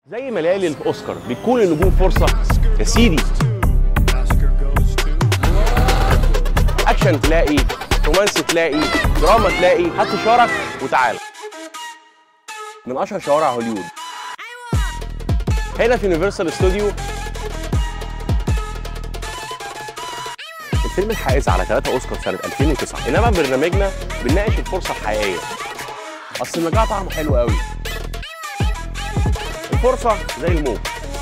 زي ما ليالي الاوسكار بيكون النجوم فرصه يا سيدي اكشن تلاقي رومانسي تلاقي دراما تلاقي هات شارك وتعال من اشهر شوارع هوليوود هنا في يونيفرسال استوديو الفيلم الحائز على ثلاثة اوسكار سنة 2009 انما برنامجنا بنناقش الفرصة الحقيقية اصل النجاح طعمه حلو قوي الفرصة زي الموت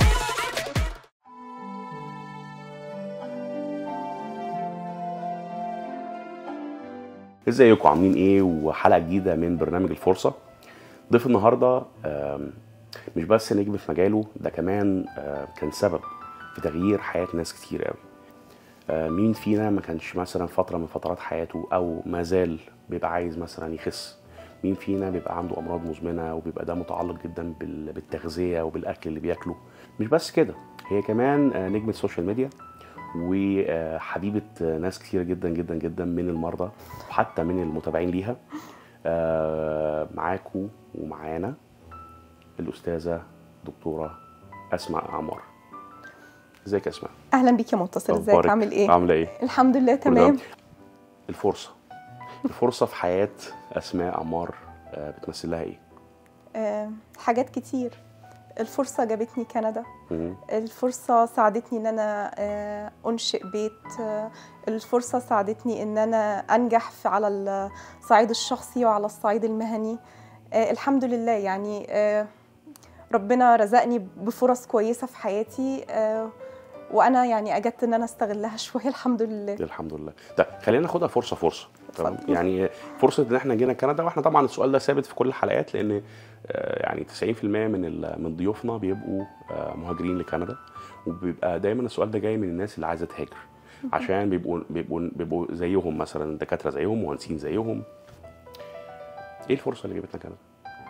ازيكم عاملين ايه وحلقة جديدة من برنامج الفرصة ضيف النهاردة آم، مش بس نجم في مجاله ده كمان آه، كان سبب في تغيير حياة ناس كتير قوي آه، مين فينا ما كانش مثلا فترة من فترات حياته أو ما زال بيبقى عايز مثلا يخس مين فينا بيبقى عنده أمراض مزمنة وبيبقى ده متعلق جدا بال- بالتغذية وبالأكل اللي بياكله مش بس كده هي كمان آه، نجمة سوشيال ميديا وحبيبة آه، ناس كتير جدا جدا جدا من المرضى وحتى من المتابعين ليها آه، معاكو ومعانا الأستاذة دكتورة أسماء عمار ازيك يا أسماء؟ اهلا بيك يا منتصر ازيك أخبارك؟ عامل ايه عاملة ايه؟ الحمد لله كله تمام الفرصة الفرصة في حياة أسماء عمار آه، بتمثل لها إيه؟ آه حاجات كتير الفرصة جابتني كندا مم. الفرصة ساعدتني ان انا آه انشئ بيت آه الفرصة ساعدتني ان انا انجح في على الصعيد الشخصي وعلى الصعيد المهني آه الحمد لله يعني آه ربنا رزقني بفرص كويسة في حياتي آه وانا يعني اجدت ان انا استغلها شوية الحمد لله الحمد لله طيب خلينا ناخدها فرصة فرصة تمام اتفضل. يعني فرصة إن إحنا جينا كندا وإحنا طبعا السؤال ده ثابت في كل الحلقات لأن آه، يعني 90% من ال- من ضيوفنا بيبقوا آه، مهاجرين لكندا وبيبقى دايما السؤال ده جاي من الناس اللي عايزة تهاجر عشان بيبقوا بيبقوا بيبقوا زيهم مثلا دكاترة زيهم مهندسين زيهم إيه الفرصة اللي جابتنا كندا؟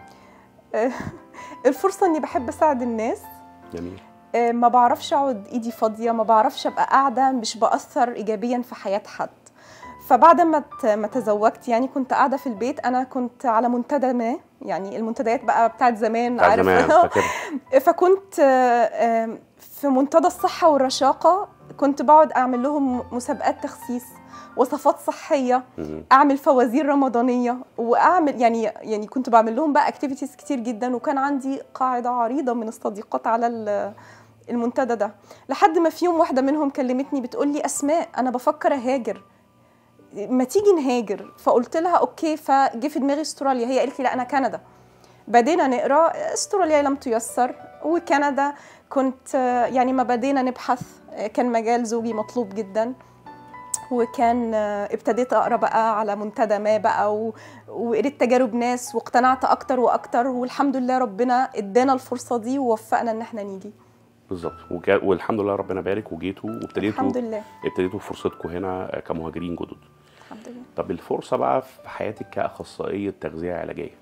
الفرصة اني بحب اساعد الناس جميل آه، ما بعرفش اقعد ايدي فاضيه ما بعرفش ابقى قاعده مش باثر ايجابيا في حياه حد فبعد ما ت- ما تزوجت يعني كنت قاعده في البيت انا كنت على منتدى ما يعني المنتديات بقى بتاعت زمان بتاع عارف زمان فاكر فكنت آه، آه، في منتدى الصحه والرشاقه كنت بقعد اعمل لهم مسابقات تخسيس وصفات صحيه مم. اعمل فوازير رمضانيه واعمل يعني يعني كنت بعمل لهم بقى اكتيفيتيز كتير جدا وكان عندي قاعده عريضه من الصديقات على ال- المنتدى ده لحد ما في يوم واحده منهم كلمتني بتقول لي اسماء انا بفكر اهاجر ما تيجي نهاجر فقلت لها اوكي فجه في دماغي استراليا هي قالت لي لا انا كندا بدينا نقرا استراليا لم تيسر وكندا كنت آه، يعني ما بدينا نبحث آه، كان مجال زوجي مطلوب جدا وكان آه، ابتديت اقرا بقى على منتدى ما بقى و... وقريت تجارب ناس واقتنعت اكتر واكتر والحمد لله ربنا ادانا الفرصه دي ووفقنا ان احنا نيجي بالظبط وكا- والحمد لله ربنا بارك وجيتوا وابتديتوا الحمد لله ابتديتوا فرصتكم هنا كمهاجرين جدد الحمد لله طب الفرصه بقى في حياتك كاخصائيه تغذيه علاجيه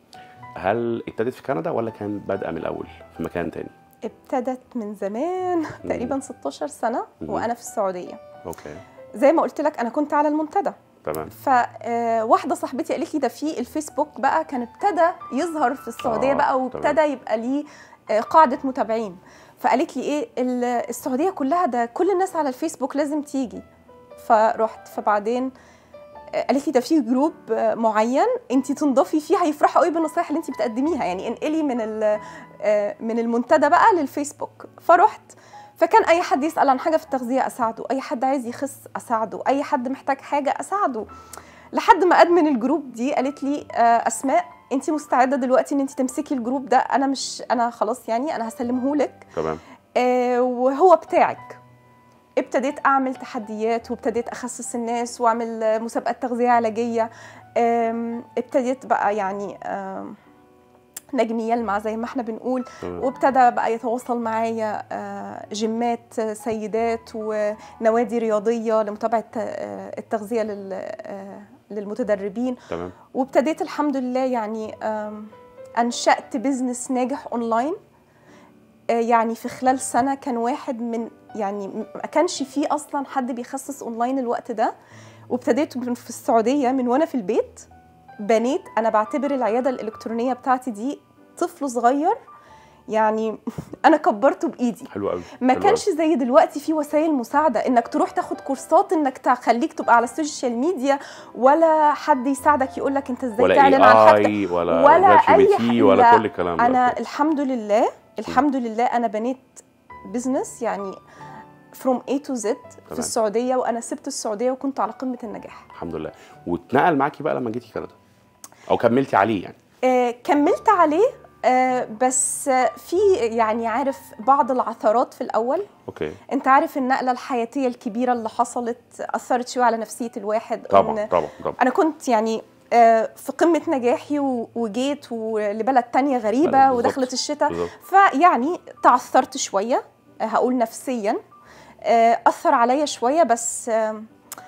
هل ابتدت في كندا ولا كان بادئه من الاول في مكان تاني ابتدت من زمان تقريبا 16 سنه مم. وانا في السعوديه اوكي زي ما قلت لك انا كنت على المنتدى تمام فواحده صاحبتي قالت لي ده في الفيسبوك بقى كان ابتدى يظهر في السعوديه آه، بقى وابتدى يبقى ليه آه، قاعده متابعين فقالت لي ايه ال- السعوديه كلها ده كل الناس على الفيسبوك لازم تيجي فرحت فبعدين آه، قالت لي ده في جروب آه، معين انت تنضفي فيه هيفرحوا قوي بالنصايح اللي انت بتقدميها يعني انقلي من ال- آه، من المنتدى بقى للفيسبوك فرحت فكان اي حد يسال عن حاجه في التغذيه اساعده اي حد عايز يخس اساعده اي حد محتاج حاجه اساعده لحد ما ادمن الجروب دي قالت لي آه، اسماء انت مستعده دلوقتي ان انت تمسكي الجروب ده انا مش انا خلاص يعني انا هسلمه لك تمام آه، وهو بتاعك ابتديت اعمل تحديات وابتديت اخسس الناس واعمل آه، مسابقات تغذيه علاجيه آم، ابتديت بقى يعني آم، نجمي يلمع زي ما احنا بنقول تمام وابتدى بقى يتواصل معايا آه، جيمات آه، سيدات ونوادي رياضيه لمتابعه آه، التغذيه لل- آه، للمتدربين تمام وابتديت الحمد لله يعني آم، انشات بزنس ناجح اونلاين آه، يعني في خلال سنه كان واحد من يعني ما كانش فيه اصلا حد بيخسس اونلاين الوقت ده وابتديت من- في السعوديه من وانا في البيت بنيت انا بعتبر العياده الالكترونيه بتاعتي دي طفل صغير يعني انا كبرته بايدي حلو قوي ما حلو كانش زي دلوقتي في وسائل مساعده انك تروح تاخد كورسات انك تخليك تبقى على السوشيال ميديا ولا حد يساعدك يقول لك انت قوي. ازاي ولا تعلن عن حاجتك اي ولا ولا ولا أي تي ح- ولا لا. كل الكلام ده انا أوكي. الحمد لله الحمد لله انا بنيت بزنس يعني فروم A to Z في تمام. السعوديه وانا سبت السعوديه وكنت على قمه النجاح الحمد لله واتنقل معاكي بقى لما جيتي كندا او كملتي عليه يعني آه، كملت عليه آه، بس آه، في يعني عارف بعض العثرات في الاول اوكي انت عارف النقله الحياتيه الكبيره اللي حصلت اثرت شويه على نفسيه الواحد طبعا إن- طبعا طبعا انا كنت يعني آه، في قمه نجاحي و- وجيت لبلد تانية غريبه بالظبط. ودخلت الشتاء بالظبط فيعني تعثرت شويه آه، هقول نفسيا آه، اثر عليا شويه بس آه،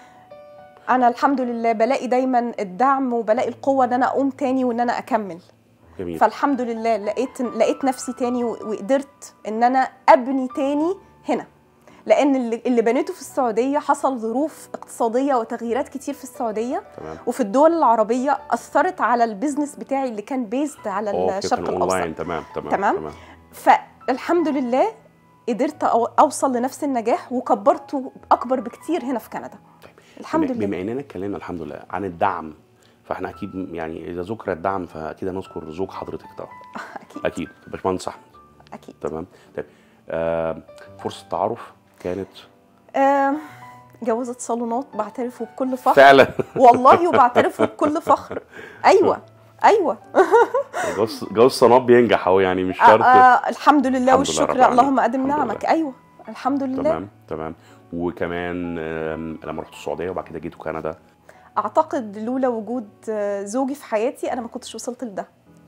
انا الحمد لله بلاقي دايما الدعم وبلاقي القوه ان انا اقوم تاني وان انا اكمل جميل فالحمد لله لقيت لقيت نفسي تاني و- وقدرت ان انا ابني تاني هنا لان اللي, اللي بنيته في السعوديه حصل ظروف اقتصاديه وتغييرات كتير في السعوديه تمام وفي الدول العربيه اثرت على البيزنس بتاعي اللي كان بيزد على اوكي الشرق كان الاوسط اونلاين تمام تمام تمام. تمام فالحمد لله قدرت أو- اوصل لنفس النجاح وكبرته اكبر بكتير هنا في كندا الحمد بما- لله بما اننا اتكلمنا الحمد لله عن الدعم فاحنا اكيد يعني اذا ذكر الدعم فاكيد هنذكر زوج حضرتك طبعا اكيد اكيد باشمهندس احمد اكيد تمام طيب آه فرصه التعارف كانت آه جوازة صالونات بعترف بكل فخر فعلا والله وبعترف بكل فخر ايوه ايوه جواز جواز صناب بينجح اهو يعني مش آه شرط آه الحمد لله الحمد لله رب والشكر العالمين. اللهم ادم الحمد نعمك لله. ايوه الحمد لله تمام تمام وكمان آم، لما رحت السعوديه وبعد كده جيتوا كندا اعتقد لولا وجود آه، زوجي في حياتي انا ما كنتش وصلت لده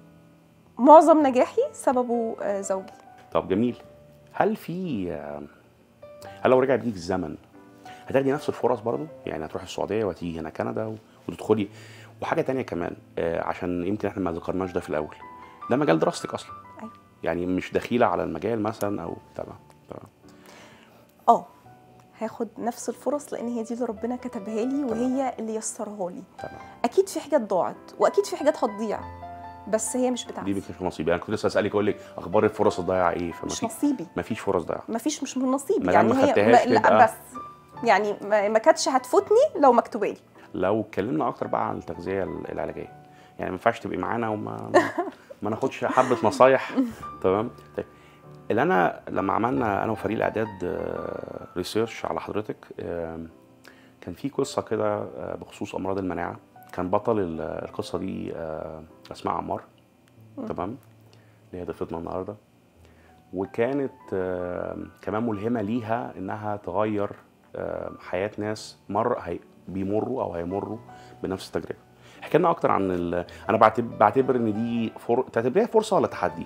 معظم نجاحي سببه آه، زوجي طب جميل هل في آم، هل لو رجع بيك الزمن هتاخدي نفس الفرص برضو يعني هتروحي السعوديه وهتيجي هنا كندا و- وتدخلي وحاجه تانية كمان آه، عشان يمكن احنا ما ذكرناش ده في الاول ده مجال دراستك اصلا أيوة. يعني مش دخيله على المجال مثلا او تمام تمام اه هاخد نفس الفرص لان هي دي اللي ربنا كتبها لي وهي اللي يسرها لي تمام اكيد في حاجات ضاعت واكيد في حاجات هتضيع بس هي مش دي بتاعتي مش نصيبي انا كنت لسه اسالك اقول لك اخبار الفرص الضايعه ايه فما مش في نصيبي ما فيش فرص ضايعه ما فيش مش من نصيبي ما دام يعني ما هي خدتهاش لا تبقى- بس يعني ما ما كانتش هتفوتني لو مكتوبه لي لو اتكلمنا اكتر بقى عن التغذيه العلاجيه يعني ما ينفعش تبقي معانا وما ما, ما ناخدش حبه نصايح تمام طيب اللي انا لما عملنا انا وفريق الاعداد ريسيرش على حضرتك آه، كان في قصه كده آه، بخصوص امراض المناعه كان بطل ال- القصه دي آه، اسماء عمار تمام اللي هي ضيفتنا النهارده وكانت آه، كمان ملهمه ليها انها تغير آه، حياه ناس مر هي بيمروا او هيمروا بنفس التجربه احكي لنا اكتر عن ال... انا بعتبر, بعتبر ان دي فر... تعتبريها فرصه ولا تحدي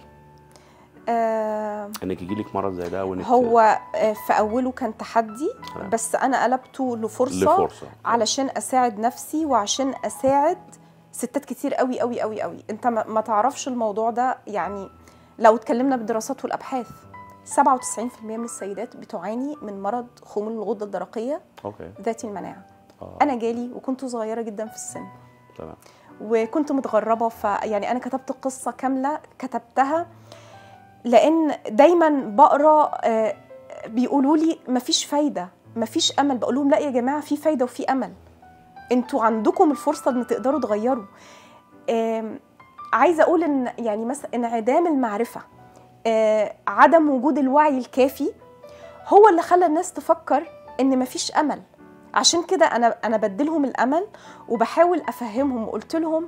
آه انك يجي لك مرض زي ده وانك هو آه، في اوله كان تحدي تمام. بس انا قلبته لفرصه لفرصه علشان اساعد نفسي وعشان اساعد ستات كتير قوي قوي قوي قوي انت ما ما تعرفش الموضوع ده يعني لو اتكلمنا بالدراسات والابحاث 97% من السيدات بتعاني من مرض خمول الغده الدرقيه اوكي ذات المناعه اه انا جالي وكنت صغيره جدا في السن تمام وكنت متغربه فيعني انا كتبت قصه كامله كتبتها لان دايما بقرا آه، بيقولوا لي مفيش فايده مفيش امل بقول لهم لا يا جماعه في فايده وفي امل انتوا عندكم الفرصه ان تقدروا تغيروا آم، عايزه اقول ان يعني مثلا انعدام المعرفه آه، عدم وجود الوعي الكافي هو اللي خلى الناس تفكر ان مفيش امل عشان كده انا انا بديلهم الامل وبحاول افهمهم وقلت لهم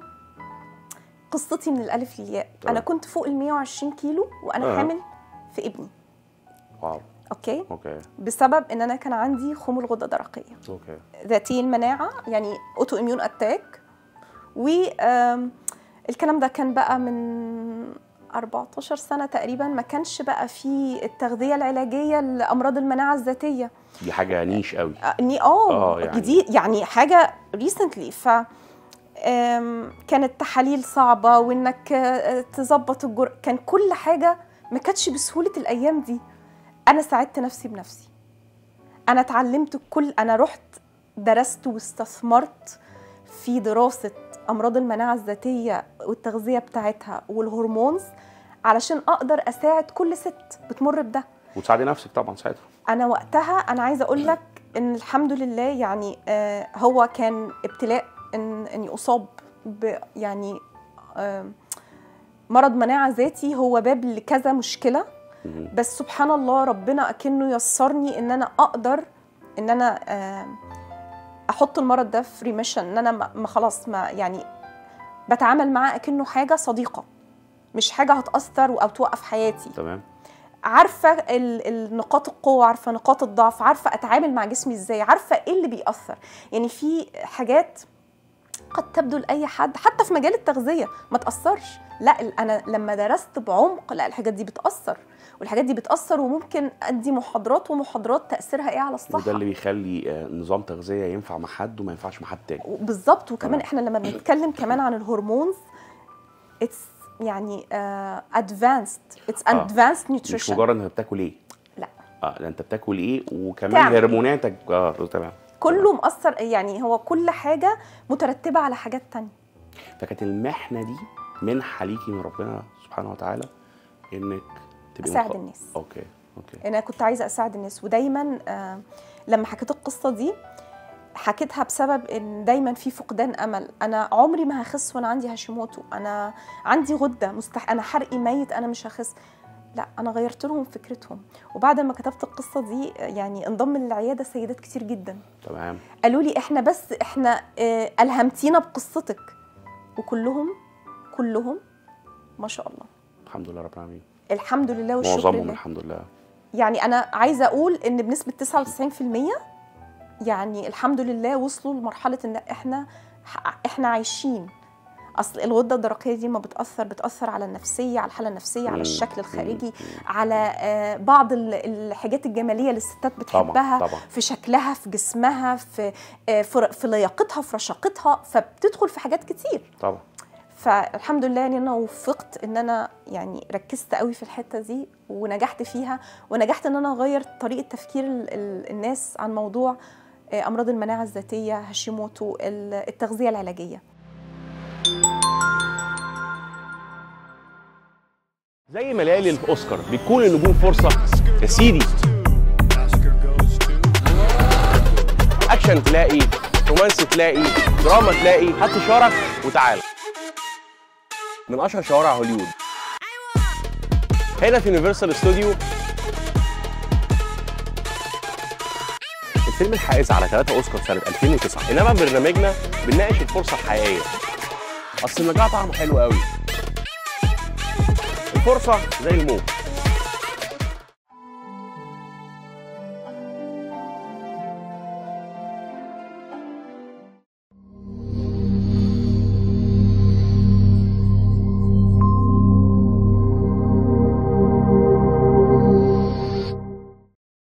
قصتي من الالف للياء تمام. انا كنت فوق ال 120 كيلو وانا آه. حامل في ابني واو اوكي اوكي بسبب ان انا كان عندي خمول غده درقيه اوكي ذاتي المناعه يعني اوتو اميون اتاك و آم، الكلام ده كان بقى من 14 سنه تقريبا ما كانش بقى في التغذيه العلاجيه لامراض المناعه الذاتيه دي حاجه نيش قوي آه، اني اه آه، يعني. جديد يعني حاجه ريسنتلي ف آم، كانت تحاليل صعبه وانك آه، تظبط الجر كان كل حاجه ما كانتش بسهوله الايام دي انا ساعدت نفسي بنفسي انا اتعلمت كل انا رحت درست واستثمرت في دراسه امراض المناعه الذاتيه والتغذيه بتاعتها والهرمونز علشان اقدر اساعد كل ست بتمر بده وتساعدي نفسك طبعا ساعتها انا وقتها انا عايزه اقول لك ان الحمد لله يعني آه هو كان ابتلاء ان اني اصاب ب يعني آه مرض مناعه ذاتي هو باب لكذا مشكله مهم. بس سبحان الله ربنا اكنه يسرني ان انا اقدر ان انا آه احط المرض ده في ريميشن ان انا ما ما خلاص ما يعني بتعامل معاه اكنه حاجه صديقه مش حاجه هتاثر او توقف حياتي تمام عارفه ال- ال- نقاط القوه عارفه نقاط الضعف عارفه اتعامل مع جسمي ازاي عارفه ايه اللي بيأثر يعني في حاجات قد تبدو لاي حد حتى في مجال التغذيه ما تاثرش لا ال- انا لما درست بعمق لا الحاجات دي بتاثر والحاجات دي بتاثر وممكن ادي محاضرات ومحاضرات تاثيرها ايه على الصحه وده اللي بيخلي آه، نظام تغذيه ينفع مع حد وما ينفعش مع حد تاني بالظبط وكمان تمام. احنا لما بنتكلم كمان عن الهرمونز اتس يعني ادفانسد اتس آه. ادفانسد مش نيوتريشن مجرد انت بتاكل ايه لا اه ده انت بتاكل ايه وكمان تعمل. هرموناتك اه تمام كله مأثر يعني هو كل حاجه مترتبه على حاجات تانية فكانت المحنه دي منحه ليكي من ربنا سبحانه وتعالى انك تبقي اساعد مخ- الناس اوكي اوكي انا كنت عايزه اساعد الناس ودايما آه، لما حكيت القصه دي حكيتها بسبب ان دايما في فقدان امل انا عمري ما هخس وانا عندي هاشيموتو انا عندي غده مستح انا حرقي ميت انا مش هخس لا انا غيرت لهم فكرتهم وبعد ما كتبت القصه دي آه، يعني انضم للعياده سيدات كتير جدا تمام قالوا لي احنا بس احنا آه، الهمتينا بقصتك وكلهم كلهم ما شاء الله الحمد لله رب العالمين الحمد لله والشكر معظمهم لله الحمد لله يعني انا عايزه اقول ان بنسبه 99% يعني الحمد لله وصلوا لمرحله ان احنا احنا عايشين اصل الغده الدرقيه دي ما بتاثر بتاثر على النفسيه على الحاله النفسيه على مم. الشكل الخارجي مم. على آه، بعض ال- الحاجات الجماليه اللي الستات بتحبها طبعا طبعا في شكلها في جسمها في آه، في في لياقتها في رشاقتها فبتدخل في حاجات كتير طبعا فالحمد لله يعني انا وفقت ان انا يعني ركزت قوي في الحته دي ونجحت فيها ونجحت ان انا اغير طريقه تفكير ال- ال- الناس عن موضوع آه، امراض المناعه الذاتيه هاشيموتو ال- التغذيه العلاجيه زي ما ليالي الاوسكار بيكون النجوم فرصه يا سيدي اكشن تلاقي رومانسي تلاقي دراما تلاقي هات شارك وتعال من اشهر شوارع هوليوود هنا في يونيفرسال استوديو الفيلم الحائز على ثلاثة اوسكار سنة 2009 انما برنامجنا بنناقش الفرصة الحقيقية اصل النجاح طعمه حلو قوي الفرصة زي الموت